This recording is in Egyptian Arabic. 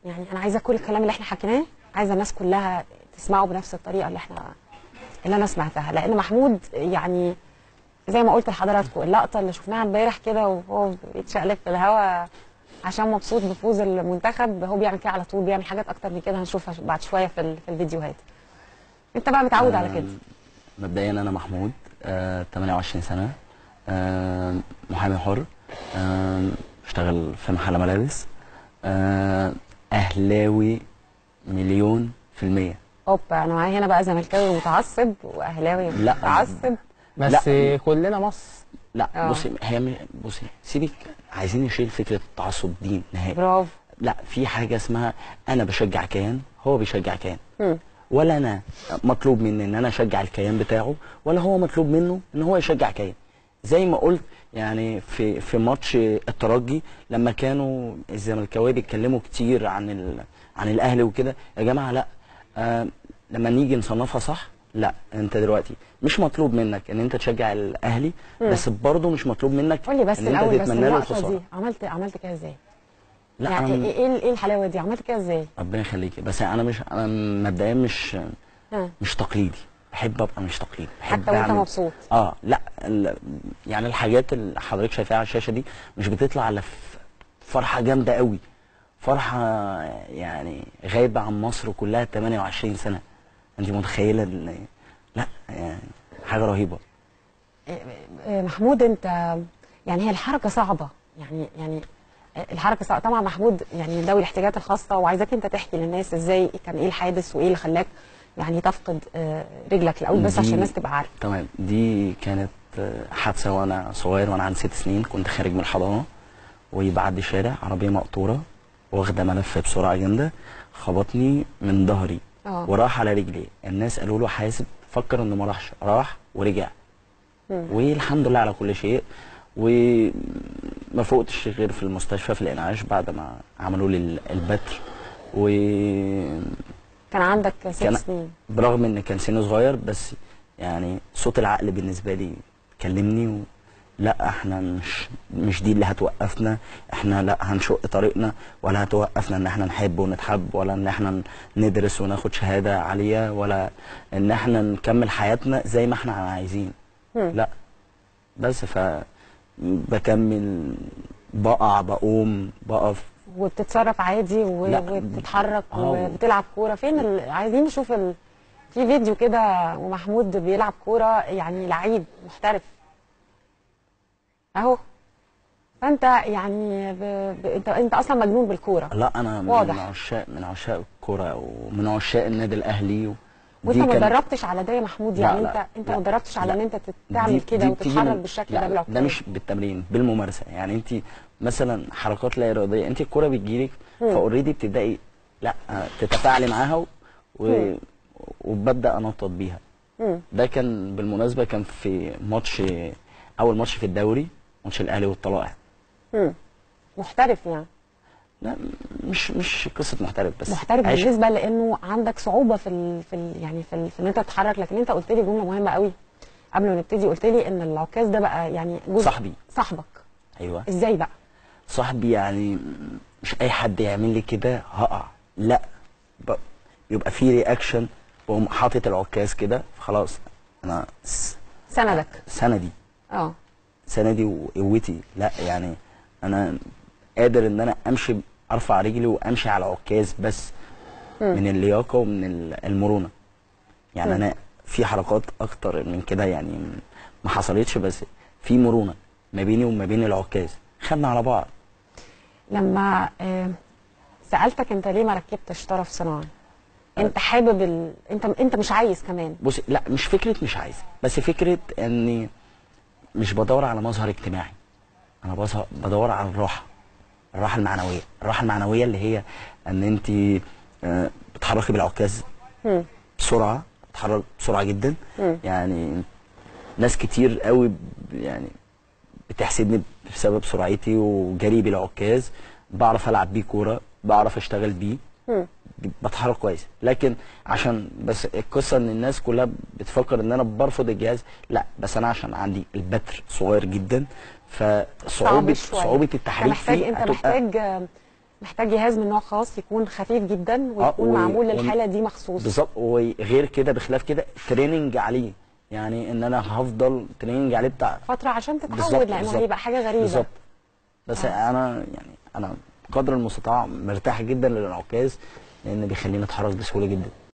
يعني انا عايزه كل الكلام اللي احنا حكيناه عايزه الناس كلها تسمعه بنفس الطريقه اللي احنا اللي انا سمعتها لان محمود يعني زي ما قلت لحضراتكم اللقطه اللي شفناها امبارح كده وهو بيتشقلب في الهواء عشان مبسوط بفوز المنتخب هو بيعمل كده على طول بيعمل حاجات اكتر من كده هنشوفها بعد شويه في, ال- في الفيديوهات انت بقى متعود على كده مبدئيا انا محمود آه 28 سنه آه محامي حر آه بشتغل في محل ملابس آه اهلاوي مليون في المية اوبا انا معايا هنا بقى زملكاوي متعصب واهلاوي لا. متعصب بس لا. كلنا مصر لا آه. بصي هي م- بصي سيبك عايزين نشيل فكره التعصب دي نهائي برافو لا في حاجه اسمها انا بشجع كيان هو بيشجع كيان مم. ولا انا مطلوب مني ان انا اشجع الكيان بتاعه ولا هو مطلوب منه ان هو يشجع كيان زي ما قلت يعني في في ماتش الترجي لما كانوا الزملكاويه بيتكلموا كتير عن ال عن الاهلي وكده يا جماعه لا آه لما نيجي نصنفها صح لا انت دلوقتي مش مطلوب منك ان انت تشجع الاهلي بس برضه مش مطلوب منك قول لي بس ان انت الاول بس تتمنى له اللقطه الخساره دي عملت عملت كده ازاي؟ لا يعني أنا- ايه ايه ايه الحلاوه دي عملت كده ازاي؟ ربنا يخليكي بس انا مش انا مبدئيا مش ها مش تقليدي بحب ابقى مش تقليدي بحب حتى وانت أعمل- مبسوط اه لا ال- يعني الحاجات اللي حضرتك شايفاها على الشاشه دي مش بتطلع الا في فرحه جامده قوي فرحه يعني غايبه عن مصر كلها 28 سنه انت متخيله ال- لا يعني حاجه رهيبه آه، محمود انت يعني هي الحركه صعبه يعني يعني آه، الحركه صعبه طبعا محمود يعني ذوي الاحتياجات الخاصه وعايزاك انت تحكي للناس ازاي كان ايه الحادث وايه اللي خلاك يعني تفقد آه، رجلك الاول بس دي- عشان الناس تبقى عارفه تمام دي كانت آه، حادثه وانا صغير وانا عندي ست سنين كنت خارج من الحضانه وبعدي شارع عربيه مقطوره واخده ملف بسرعه جامده خبطني من ظهري اه وراح على رجلي الناس قالوا له حاسب فكر انه ما راحش راح ورجع مم. والحمد لله على كل شيء وما فوقتش غير في المستشفى في الانعاش بعد ما عملوا لي البتر وبرغم كان عندك ست كان- سنين ان كان سني صغير بس يعني صوت العقل بالنسبه لي كلمني و... لا احنا مش مش دي اللي هتوقفنا احنا لا هنشق طريقنا ولا هتوقفنا ان احنا نحب ونتحب ولا ان احنا ندرس وناخد شهاده عاليه ولا ان احنا نكمل حياتنا زي ما احنا عايزين مم. لا بس ف بكمل بقع بقوم بقف وبتتصرف عادي و- لا. وبتتحرك آه. وبتلعب كوره فين ال... عايزين نشوف ال... في فيديو كده ومحمود بيلعب كوره يعني لعيب محترف اهو فانت يعني ب... ب... انت انت اصلا مجنون بالكوره لا انا واضح. من عشاق من عشاق الكوره ومن عشاق النادي الاهلي و... وانت دي ما كان- دربتش على ده يا محمود لا، يعني لا، انت انت لا، ما دربتش على لا. ان انت تت- دي- تعمل كده دي بتيجي وتتحرك من- بالشكل لا، ده لا، بالعكاز ده مش بالتمرين بالممارسه يعني انت مثلا حركات لا اراديه انت الكوره بتجيلك مم. فاوريدي بتبداي لا تتفاعلي معاها و... و... مم. وببدا انطط بيها مم. ده كان بالمناسبه كان في ماتش اول ماتش في الدوري ماتش الاهلي والطلائع مم. محترف يعني لا مش مش قصه محترف بس محترف عشق. بالنسبه لانه عندك صعوبه في ال... في ال... يعني في, ال... في ان انت تتحرك لكن انت قلت لي جمله مهمه قوي قبل ما نبتدي قلت لي ان العكاز ده بقى يعني جزء صاحبي. صاحبك ايوه ازاي بقى صاحبي يعني مش اي حد يعمل لي كده هقع لا ب... يبقى في رياكشن واقوم حاطط العكاز كده خلاص انا س- سندك سندي اه سندي وقوتي لا يعني انا قادر ان انا امشي ارفع رجلي وامشي على العكاز بس من اللياقه ومن ال- المرونه يعني مم. انا في حركات اكتر من كده يعني ما حصلتش بس في مرونه ما بيني وما بين العكاز خدنا على بعض لما آه سالتك انت ليه ما ركبتش طرف صناعي انت حابب ال... انت انت مش عايز كمان بص لا مش فكره مش عايز بس فكره اني مش بدور على مظهر اجتماعي انا بظهر بدور على الراحه الراحه المعنويه الراحه المعنويه اللي هي ان انت آه، بتحركي بالعكاز مم. بسرعه بتحرك بسرعه جدا مم. يعني ناس كتير قوي ب- يعني بتحسدني بسبب سرعتي وجري بالعكاز بعرف العب بيه كوره بعرف اشتغل بيه مم. بتحرك كويس لكن عشان بس القصه ان الناس كلها بتفكر ان انا برفض الجهاز لا بس انا عشان عندي البتر صغير جدا صعب فصعوبه شوية. صعوبه انت التحريك محتاج فيه انت هتبقى- محتاج آه، محتاج جهاز من نوع خاص يكون خفيف جدا ويكون و- معمول و- للحاله دي مخصوص بالظبط وغير كده بخلاف كده تريننج عليه يعني ان انا هفضل تريننج عليه بتاع فتره عشان تتعود بالظبط، لانه بالظبط. هيبقى حاجه غريبه بالظبط بس آه. انا يعني انا قدر المستطاع مرتاح جدا للعكاز لان بيخليني اتحرك بسهوله جدا